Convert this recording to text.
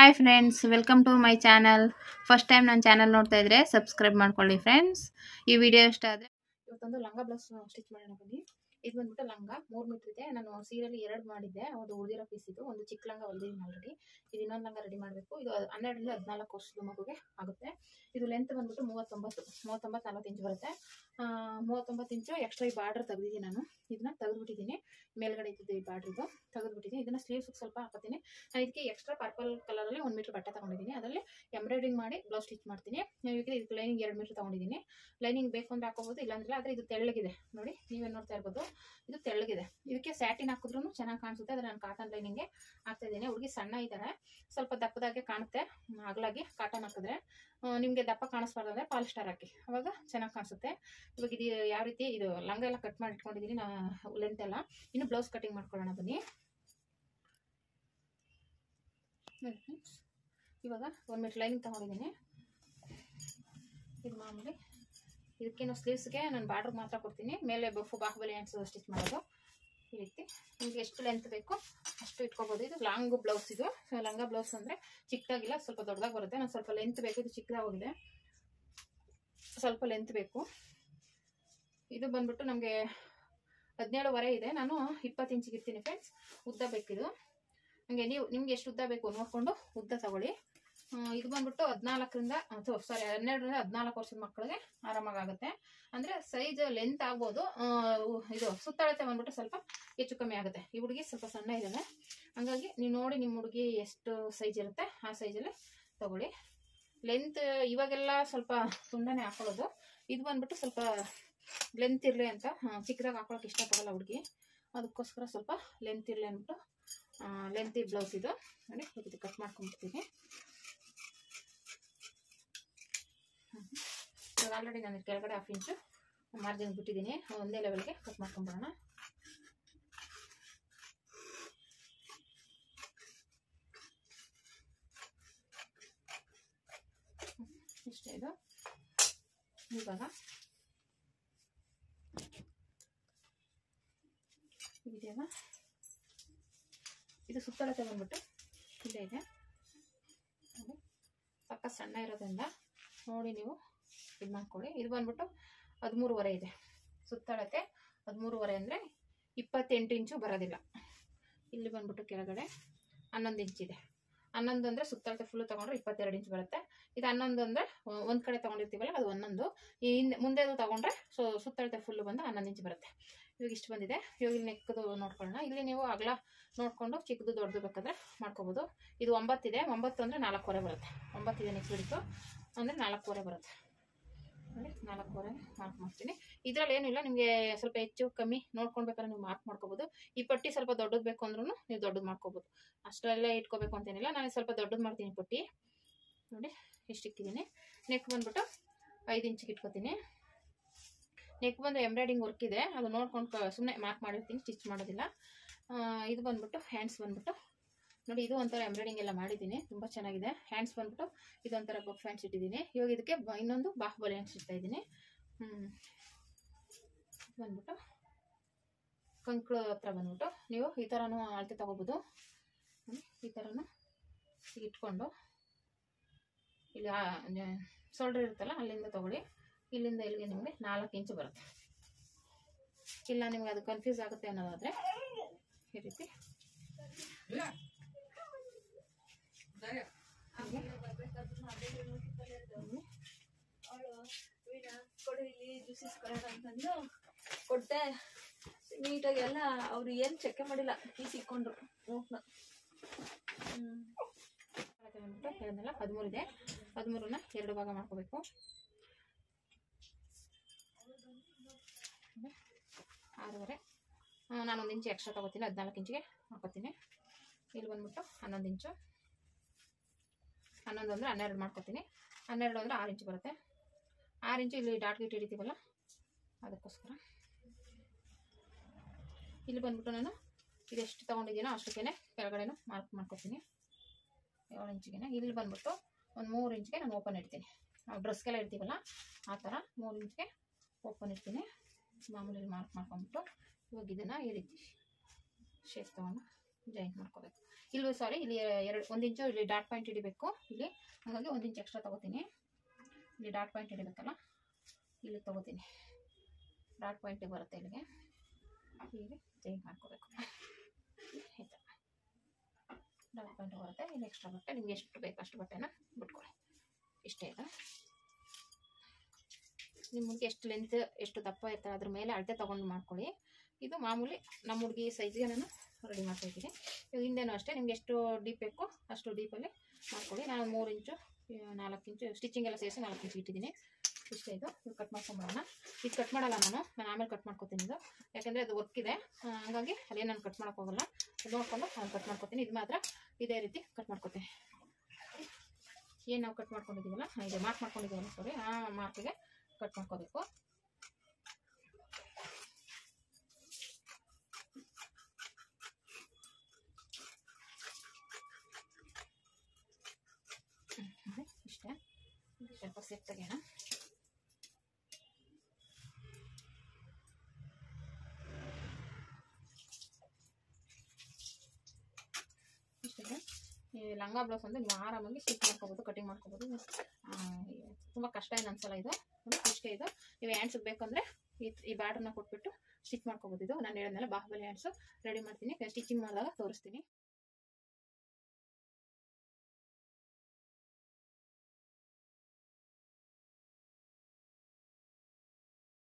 hi friends welcome to my channel first time ನನ್ನ channel ನೋಡ್ತಾ ಇದ್ರೆ ಸಬ್ಸ್ಕ್ರೈಬ್ ಮಾಡ್ಕೊಳ್ಳಿ ಫ್ರೆಂಡ್ಸ್ ಈ ವಿಡಿಯೋ ಇಷ್ಟ ಆದರೆ ಇವತ್ತೊಂದು ಲಂಗ ಬ್ಲೌಸ್ ಸ್ಟಿಚ್ ಮಾಡೋಣ ಬನ್ನಿ ಇದು ಬಂದ್ಬಿಟ್ಟು ಲಂಗ ಮೂರು ಮೀಟ್ರ್ ಇದೆ ನಾನು ಸೀರೆಯಲ್ಲಿ ಎರಡು ಮಾಡಿದ್ದೆ ಒಂದು ಉಳಿದಿರೋ ಪೀಸ್ ಇದು ಒಂದು ಚಿಕ್ಕ ಲಂಗ ಹೊಲ್ದಿದ್ದೀನಿ ಆಲ್ರೆಡಿ ಇದು ಇನ್ನೊಂದು ಲಂಗ ರೆಡಿ ಮಾಡಬೇಕು ಇದು ಹನ್ನೆರಡರಿಂದ ಹದಿನಾಲ್ಕು ವರ್ಷದ ಮಗುಗೆ ಆಗುತ್ತೆ ಇದು ಲೆಂತ್ ಬಂದ್ಬಿಟ್ಟು ಮೂವತ್ತೊಂಬತ್ತು ಮೂವತ್ತೊಂಬತ್ತು ನಲ್ವತ್ತು ಇಂಚ್ ಬರುತ್ತೆ ಆ, ಮೂವತ್ತೊಂಬತ್ತು ಇಂಚು ಎಕ್ಸ್ಟ್ರಾ ಈ ಬಾರ್ಡರ್ ತೆಗೆದಿದ್ದೀನಿ ನಾನು ಇದನ್ನ ತೆಗೆದುಬಿಟ್ಟಿದ್ದೀನಿ ಮೇಲ್ಗಡೆ ಇದ್ದಿದ್ದು ಈ ಬಾರ್ಡ್ರಿದು ತೆಗೆದುಬಿಟ್ಟಿದ್ದೀನಿ ಇದನ್ನ ಸ್ಲೀವ್ಸ್ಗೆ ಸ್ವಲ್ಪ ಹಾಕೋತೀನಿ ನಾನು ಇದಕ್ಕೆ ಎಕ್ಸ್ಟ್ರಾ ಪರ್ಪಲ್ ಕಲರಲ್ಲಿ ಒಂದು ಮೀಟರ್ ಬಟ್ಟೆ ತೊಗೊಂಡಿದ್ದೀನಿ ಅದರಲ್ಲಿ ಎಂಬ್ರಾಯ್ಡಿಂಗ್ ಮಾಡಿ ಬ್ಲೌಸ್ ಸ್ಟಿಚ್ ಮಾಡ್ತೀನಿ ನಾನು ಇದಕ್ಕೆ ಇದಕ್ಕೆ ಲೈನಿಂಗ್ ಎರಡು ಮೀಟರ್ ತೊಗೊಂಡಿದ್ದೀನಿ ಲೈನಿಂಗ್ ಬೇಕು ಅಂದ್ರೆ ಹಾಕೋಬೋದು ಇಲ್ಲಾಂದ್ರೆ ಆದರೆ ಇದು ತೆಳ್ಳಗಿದೆ ನೋಡಿ ನೀವೇ ನೋಡ್ತಾ ಇರ್ಬೋದು ಇದು ತೆಳ್ಳಗಿದೆ ಇದಕ್ಕೆ ಸ್ಯಾಟಿನ್ ಹಾಕಿದ್ರೂ ಚೆನ್ನಾಗಿ ಕಾಣಿಸುತ್ತೆ ಆದರೆ ನಾನು ಕಾಟನ್ ಲೈನಿಂಗ್ಗೆ ಹಾಕ್ತಾ ಇದ್ದೀನಿ ಹುಡುಗಿ ಸಣ್ಣ ಇದ್ದಾರೆ ಸ್ವಲ್ಪ ದಪ್ಪದಾಗೆ ಕಾಣುತ್ತೆ ಹ್ಮ್, ಅಗಲಾಗಿ ಕಾಟನ್ ಹಾಕಿದ್ರೆ ನಿಮಗೆ ದಪ್ಪ ಕಾಣಿಸ್ಬಾರ್ದು ಅಂದರೆ ಪಾಲಿಸ್ಟರ್ ಹಾಕಿ ಅವಾಗ ಚೆನ್ನಾಗಿ ಕಾಣಿಸುತ್ತೆ ಇವಾಗ ಇದು ಯಾವ ರೀತಿ ಇದು ಲಂಗ ಎಲ್ಲ ಕಟ್ ಮಾಡಿ ಇಟ್ಕೊಂಡಿದ್ದೀನಿ ನಾ ಲೆಂತ್ ಎಲ್ಲ ಇನ್ನು ಬ್ಲೌಸ್ ಕಟಿಂಗ್ ಮಾಡ್ಕೊಳ್ಳೋಣ ಬನ್ನಿ ನೋಡಿ friends, ಇವಾಗ ಒಂದು ಮೀಟ್ರ್ ಲೈನಿಂಗ್ ತೊಗೊಂಡಿದ್ದೀನಿ ಇದು ಮಾಮೂಲಿ ಇದಕ್ಕೇನು ಸ್ಲೀವ್ಸ್ಗೆ ನಾನು ಬಾರ್ಡ್ರ್ ಮಾತ್ರ ಕೊಡ್ತೀನಿ ಮೇಲೆ ಬಫು ಬಾಹುಬಲಿ ಹ್ಯಾಂಡ್ಸ್ ಸ್ಟಿಚ್ ಮಾಡೋದು ಈ ರೀತಿ ನಿಮಗೆ ಎಷ್ಟು ಲೆಂತ್ ಬೇಕು ಅಷ್ಟು ಇಟ್ಕೋಬೋದು ಇದು ಲಾಂಗ್ ಬ್ಲೌಸ್ ಇದು ಸೊ ಲಂಗ ಬ್ಲೌಸ್ ಅಂದರೆ ಚಿಕ್ಕದಾಗಿಲ್ಲ ಸ್ವಲ್ಪ ದೊಡ್ಡದಾಗಿ ಬರುತ್ತೆ ನಾನು ಸ್ವಲ್ಪ ಲೆಂತ್ ಬೇಕು ಇದು ಚಿಕ್ಕದಾಗಿದೆ ಸ್ವಲ್ಪ ಲೆಂತ್ ಬೇಕು ಇದು ಬಂದ್ಬಿಟ್ಟು ನಮಗೆ ಹದಿನೇಳುವರೆ ಇದೆ ನಾನು ಇಪ್ಪತ್ತು ಇಂಚಿಗೆ ಇರ್ತೀನಿ ಫ್ರೆಂಡ್ಸ್ ಉದ್ದ ಬೇಕಿದು ನನಗೆ ನೀವು ನಿಮ್ಗೆ ಎಷ್ಟು ಉದ್ದ ಬೇಕು ನೋಡಿಕೊಂಡು ಉದ್ದ ತಗೊಳ್ಳಿ ಆ, ಇದು ಬಂದ್ಬಿಟ್ಟು ಹದಿನಾಲ್ಕರಿಂದ ಸಾರಿ ಹನ್ನೆರಡರಿಂದ ಹದಿನಾಲ್ಕು ವರ್ಷದ ಮಕ್ಕಳಿಗೆ ಆರಾಮಾಗಿ ಆಗುತ್ತೆ ಅಂದರೆ ಸೈಜ್ ಲೆಂತ್ ಆಗ್ಬೋದು ಆ, ಉ- ಇದು ಸುತ್ತಳತೆ ಬಂದ್ಬಿಟ್ಟು ಸ್ವಲ್ಪ ಹೆಚ್ಚು ಕಮ್ಮಿ ಆಗುತ್ತೆ ಈ ಹುಡುಗಿ ಸ್ವಲ್ಪ ಸಣ್ಣ ಇದ್ದಾನೆ ಹಂಗಾಗಿ ನೀವು ನೋಡಿ ನಿಮ್ಮ ಹುಡುಗಿ ಎಷ್ಟು ಸೈಜ್ ಇರುತ್ತೆ ಆ ಸೈಜಲ್ಲಿ ತಗೊಳ್ಳಿ ಲೆಂತ್ ಇವಾಗೆಲ್ಲ ಸ್ವಲ್ಪ ತುಂಡನೆ ಹಾಕೊಳ್ಳೋದು ಇದು ಬಂದ್ಬಿಟ್ಟು ಸ್ವಲ್ಪ ಲೆಂತ್ ಇರಲಿ ಅಂತ ಚಿಕ್ಕದಾಗಿ ಹಾಕೊಳಕ್ಕೆ ಇಷ್ಟಪಡಲ್ಲ ಹುಡುಗಿ ಅದಕ್ಕೋಸ್ಕರ ಸ್ವಲ್ಪ ಲೆಂತ್ ಇರಲಿ ಅಂದ್ಬಿಟ್ಟು ಲೆಂತಿ ಬ್ಲೌಸ್ ಇದು ನೋಡಿ ಇದು ಕಟ್ ಮಾಡ್ಕೊಂಡ್ಬಿಡ್ತೀನಿ ಇವಾಗ ಆಲ್ರೆಡಿ ನಾನು ಕೆಳಗಡೆ ಹಾಫ್ ಇಂಚು ಮಾರ್ಜಿನ್ ಬಿಟ್ಟಿದ್ದೀನಿ ಒಂದೇ ಲೆವೆಲ್ಗೆ ಕಟ್ ಮಾಡ್ಕೊಂಡ್ಬಿಡೋಣ ಇಷ್ಟೇ ಇದು ಇವಾಗ ಇದೆಯಲ್ಲ ಇದು ಸುತ್ತಳತೆ ಬಂದ್ಬಿಟ್ಟು ಇಲ್ಲೇ ಇದೆ ನೋಡಿ ಪಕ್ಕ ಸಣ್ಣ ಇರೋದ್ರಿಂದ ನೋಡಿ ನೀವು ಇದು ಮಾಡ್ಕೊಳ್ಳಿ ಇದು ಬಂದ್ಬಿಟ್ಟು ಹದಿಮೂರುವರೆ ಇದೆ ಸುತ್ತಳತೆ ಹದಿಮೂರುವರೆ ಅಂದರೆ ಇಪ್ಪತ್ತೆಂಟು ಇಂಚು ಬರೋದಿಲ್ಲ ಇಲ್ಲಿ ಬಂದ್ಬಿಟ್ಟು ಕೆಳಗಡೆ ಹನ್ನೊಂದು ಇಂಚಿದೆ ಹನ್ನೊಂದು ಅಂದರೆ ಸುತ್ತಳತೆ ಫುಲ್ಲು ತೊಗೊಂಡ್ರೆ ಇಪ್ಪತ್ತೆರಡು ಇಂಚ್ ಬರುತ್ತೆ ಇದು ಹನ್ನೊಂದು ಅಂದರೆ ಒಂದು ಕಡೆ ತೊಗೊಂಡಿರ್ತೀವಲ್ಲ ಅದು ಹನ್ನೊಂದು ಈ ಹಿಂದೆ ಮುಂದೆದು ತೊಗೊಂಡ್ರೆ ಸೊ ಸುತ್ತಳತೆ ಫುಲ್ಲು ಬಂದು ಹನ್ನೊಂದು ಇಂಚ್ ಬರುತ್ತೆ ಇವಾಗ ಇಷ್ಟು ಬಂದಿದೆ ಇವಾಗ ಇಲ್ಲಿ ನೆಕ್ಕದು ನೋಡ್ಕೊಳ್ಳೋಣ ಇಲ್ಲಿ ನೀವು ಅಗಲ ನೋಡಿಕೊಂಡು ಚಿಕ್ಕದು ದೊಡ್ಡದು ಬೇಕಾದ್ರೆ ಮಾಡ್ಕೋಬೋದು ಇದು ಒಂಬತ್ತಿದೆ ಒಂಬತ್ತು ಅಂದರೆ ನಾಲ್ಕೂವರೆ ಬರುತ್ತೆ ಒಂಬತ್ತಿದೆ ನೆಕ್ಸ್ಟ್ ಬಿಡಿತು ಅಂದರೆ ನಾಲ್ಕೂವರೆ ಬರುತ್ತೆ ನೋಡಿ ನಾಲ್ಕೂವರೆ ಮಾರ್ಕ್ ಮಾಡ್ತೀನಿ ಇದರಲ್ಲಿ ಏನಿಲ್ಲ ನಿಮಗೆ ಸ್ವಲ್ಪ ಹೆಚ್ಚು ಕಮ್ಮಿ ನೋಡ್ಕೊಳ್ಬೇಕಾದ್ರೆ ನೀವು ಮಾರ್ಕ್ ಮಾಡ್ಕೋಬೋದು ಈ ಪಟ್ಟಿ ಸ್ವಲ್ಪ ದೊಡ್ಡದು ಬೇಕು ಅಂದ್ರೂ ನೀವು ದೊಡ್ಡದು ಮಾಡ್ಕೋಬೋದು ಅಷ್ಟರಲ್ಲೇ ಇಟ್ಕೋಬೇಕು ಅಂತೇನಿಲ್ಲ ನಾನು ಸ್ವಲ್ಪ ದೊಡ್ಡದು ಮಾಡ್ತೀನಿ ಪಟ್ಟಿ ನೋಡಿ ಇಷ್ಟು ಇಕ್ಕಿದ್ದೀನಿ ನೆಕ್ ಬಂದ್ಬಿಟ್ಟು ಐದು ಇಂಚಿಗೆ ಇಟ್ಕೋತೀನಿ ನೆಕ್ ಬಂದು ಎಂಬ್ರಾಯ್ಡಿಂಗ್ ವರ್ಕ್ ಇದೆ ಅದು ನೋಡ್ಕೊಂಡು ಸುಮ್ಮನೆ ಮಾರ್ಕ್ ಮಾಡಿರ್ತೀನಿ ಸ್ಟಿಚ್ ಮಾಡೋದಿಲ್ಲ ಆ, ಇದು ಬಂದ್ಬಿಟ್ಟು ಹ್ಯಾಂಡ್ಸ್ ಬಂದ್ಬಿಟ್ಟು ನೋಡಿ ಇದು ಒಂಥರ ಎಂಬ್ರಾಯ್ಡಿಂಗ್ ಎಲ್ಲ ಮಾಡಿದ್ದೀನಿ ತುಂಬ ಚೆನ್ನಾಗಿದೆ ಹ್ಯಾಂಡ್ಸ್ ಬಂದ್ಬಿಟ್ಟು ಇದೊಂಥರ ಬಫ್ ಹ್ಯಾಂಡ್ಸ್ ಇಟ್ಟಿದ್ದೀನಿ ಇವಾಗ ಇದಕ್ಕೆ ಬ- ಇನ್ನೊಂದು ಬಾಹುಬಲಿ ಹ್ಯಾಂಡ್ಸ್ ಇಡ್ತಾ ಇದ್ದೀನಿ ಹ್ಞೂ ಬಂದ್ಬಿಟ್ಟು ಕಂಕ್ಳು ಹತ್ರ ಬಂದ್ಬಿಟ್ಟು ನೀವು ಈ ಥರನೂ ಅಳತೆ ತೊಗೋಬೋದು ಹ್ಮ್, ಈ ಥರನೂ ಈಗ ಇಟ್ಕೊಂಡು ಇಲ್ಲಿ ಸೋಲ್ಡ್ರ್ ಇರುತ್ತಲ್ಲ ಅಲ್ಲಿಂದ ತೊಗೊಳ್ಳಿ ಇಲ್ಲಿಂದ ಇಲ್ಲಿಗೆ ನಿಮಗೆ ನಾಲ್ಕು ಇಂಚು ಬರುತ್ತೆ ಇಲ್ಲ ನಿಮ್ಗೆ ಅದು ಕನ್ಫ್ಯೂಸ್ ಆಗುತ್ತೆ ಅನ್ನೋದಾದರೆ ಈ ರೀತಿ ಕೊಡು ಇಲ್ಲಿ ಜ್ಯೂಸ್ ಇಸ್ಕೊಳ್ಳೋಣ ಅಂತಂದು ಕೊಟ್ಟೆ ನೀಟಾಗಿ ಎಲ್ಲ ಅವ್ರು ಏನು ಚೆಕ್ ಮಾಡಿಲ್ಲ ಪೀಸ್ ಇಕ್ಕೊಂಡ್ರು ನೋಟ್ನ ಹ್ಮ್ ಅಳತೆ ಬಂದ್ಬಿಟ್ಟು ಹೇಳಿದ್ನಲ್ಲ ಹದಿಮೂರು ಇದೆ ಹದಿಮೂರನ್ನ ಎರಡು ಭಾಗ ಮಾಡ್ಕೋಬೇಕು ಆರೂವರೆ ಆ, ನಾನೊಂದು ಇಂಚು ಎಕ್ಸ್ಟ್ರಾ ತೊಗೋತೀನಿ ಹದಿನಾಲ್ಕು ಇಂಚಿಗೆ ಹಾಕೋತೀನಿ ಇಲ್ಲಿ ಬಂದ್ಬಿಟ್ಟು ಹನ್ನೊಂದು ಇಂಚು ಹನ್ನೊಂದು ಅಂದರೆ ಹನ್ನೆರಡು ಮಾಡ್ಕೋತೀನಿ ಹನ್ನೆರಡು ಅಂದರೆ ಆರು ಇಂಚು ಬರುತ್ತೆ ಆರು ಇಂಚು ಇಲ್ಲಿ ಡಾಟ್ ಗಿಟ್ ಹಿಡಿತೀವಲ್ಲ ಅದಕ್ಕೋಸ್ಕರ ಇಲ್ಲಿ ಬಂದ್ಬಿಟ್ಟು ನಾನು ಇದೆಷ್ಟು ತೊಗೊಂಡಿದ್ದೀನೋ ಅಷ್ಟಕ್ಕೇ ಕೆಳಗಡೆನೂ ಮಾರ್ಕ್ ಮಾಡ್ಕೊತೀನಿ ಏಳು ಇಂಚಿಗೆ ಇಲ್ಲಿ ಬಂದ್ಬಿಟ್ಟು ಒಂದು ಮೂರು ಇಂಚ್ಗೆ ನಾನು ಓಪನ್ ಇಡ್ತೀನಿ ನಾವು ಡ್ರೆಸ್ಗೆಲ್ಲ ಇಡ್ತೀವಲ್ಲ ಆ ಥರ ಮೂರು ಇಂಚ್ಗೆ ಓಪನ್ ಇಡ್ತೀನಿ ಮಾಮೂಲಿ ಮಾರ್ಕ್ ಮಾಡ್ಕೊಂಬಿಟ್ಟು ಇವಾಗ ಇದನ್ನು ಈ ರೀತಿ ಶೇಪ್ ತೊಗೊಂಡು ಜಾಯಿಂಟ್ ಮಾಡ್ಕೋಬೇಕು ಇಲ್ಲಿ ಸಾರಿ ಇಲ್ಲಿ ಎರಡು ಒಂದು ಇಂಚು ಇಲ್ಲಿ ಡಾಟ್ ಪಾಯಿಂಟ್ ಹಿಡಿಬೇಕು ಇಲ್ಲಿ ಹಾಗಾಗಿ ಒಂದು ಇಂಚ್ ಎಕ್ಸ್ಟ್ರಾ ತೊಗೋತೀನಿ ಇಲ್ಲಿ ಡಾಟ್ ಪಾಯಿಂಟ್ ಹಿಡಿಬೇಕಲ್ಲ ಇಲ್ಲಿ ತೊಗೋತೀನಿ ಡಾಟ್ ಪಾಯಿಂಟಿಗೆ ಬರುತ್ತೆ ಇಲ್ಲಿಗೆ ಹೀಗೆ ಚೇಂಜ್ ಮಾಡ್ಕೋಬೇಕು ಈ ಥರ ಡಾಟ್ ಪಾಯಿಂಟ್ ಬರುತ್ತೆ ಇಲ್ಲಿ ಎಕ್ಸ್ಟ್ರಾ ಬಟ್ಟೆ ನಿಮ್ಗೆ ಎಷ್ಟು ಬೇಕು ಅಷ್ಟು ಬಟ್ಟೆನ ಬಿಟ್ಕೊಳ್ಳಿ ಇಷ್ಟೇ ಇದೆ ನಿಮ್ಮ ಹುಡುಗಿ ಎಷ್ಟು ಲೆಂತ್ ಎಷ್ಟು ದಪ್ಪ ಇರ್ತಾರೆ ಅದ್ರ ಮೇಲೆ ಅಳತೆ ತೊಗೊಂಡು ಮಾಡ್ಕೊಳ್ಳಿ ಇದು ಮಾಮೂಲಿ ನಮ್ಮ ಹುಡುಗಿ ಸೈಜ್ಗೆ ನಾನು ರೆಡಿ ಮಾಡ್ತಾ ಇದ್ದೀನಿ ಇವಾಗ ಹಿಂದೆನೂ ಅಷ್ಟೇ ನಿಮ್ಗೆ ಎಷ್ಟು ಡೀಪ್ ಬೇಕೋ ಅಷ್ಟು ಡೀಪಲ್ಲಿ ಮಾಡ್ಕೊಳ್ಳಿ ನಾನು ಮೂರು ಇಂಚು ಆ, ನಾಲ್ಕು ಇಂಚು ಸ್ಟಿಚಿಂಗ್ ಎಲ್ಲ ಸೇರಿಸಿ ನಾಲ್ಕು ಇಂಚು ಇಟ್ಟಿದ್ದೀನಿ ಇಷ್ಟೇ ಇದು ಇದು ಕಟ್ ಮಾಡ್ಕೊಂಬಿಡೋಣ ಇದು ಕಟ್ ಮಾಡಲ್ಲ ನಾನು ನಾನು ಆಮೇಲೆ ಕಟ್ ಮಾಡ್ಕೊತೀನಿ ಇದು ಯಾಕಂದರೆ ಅದು ವರ್ಕ್ ಇದೆ ಆ, ಹಾಗಾಗಿ ಅದೇನು ನಾನು ಕಟ್ ಮಾಡೋಕೆ ಹೋಗಲ್ಲ ಅದು ನೋಡ್ಕೊಂಡು ನಾನು ಕಟ್ ಮಾಡ್ಕೊತೀನಿ ಇದು ಮಾತ್ರ ಇದೇ ರೀತಿ ಕಟ್ ಮಾಡ್ಕೊತೀನಿ ಏನು ನಾವು ಕಟ್ ಮಾಡ್ಕೊಂಡಿದ್ದೀವಲ್ಲ ಆ, ಇದೆ ಮಾರ್ಕ್ ಮಾಡ್ಕೊಂಡಿದ್ದೀವಲ್ಲ ಸಾರಿ ಆ ಮಾರ್ಕಿಗೆ ಕಟ್ ಮಾಡ್ಕೋಬೇಕು ಹ್ಮ್, ನೋಡಿ, ಇಷ್ಟೇ ಸ್ವಲ್ಪ ಸೆಟ್ ತೆಗೆಯೋಣ ಇಷ್ಟಿದೆ ಈ ಲಂಗ ಬ್ಲೌಸ್ ಅಂದ್ರೆ ನೀವು ಆರಾಮಾಗಿ ಸ್ಟಿಚ್ ಮಾಡ್ಕೋಬೋದು ಕಟಿಂಗ್ ಮಾಡ್ಕೋಬೋದು ಆ, ತುಂಬ ಕಷ್ಟ ಏನು ಅನ್ಸಲ್ಲ ಇದು ನೋಡಿ, ಇಷ್ಟೇ ಇದು ನೀವು ಹ್ಯಾಂಡ್ಸ್ ಬೇಕಂದ್ರೆ ಈ ಈ ಬ್ಯಾಡ್ರನ್ನ ಕೊಟ್ಬಿಟ್ಟು ಸ್ಟಿಚ್ ಮಾಡ್ಕೋಬೋದು ಇದು ನಾನು ಹೇಳಿದ್ನಲ್ಲ ಬಾಹುಬಲಿ ಹ್ಯಾಂಡ್ಸು ರೆಡಿ ಮಾಡ್ತೀನಿ ಸ್ಟಿಚಿಂಗ್ ಮಾಡಿದಾಗ ತೋರಿಸ್ತೀನಿ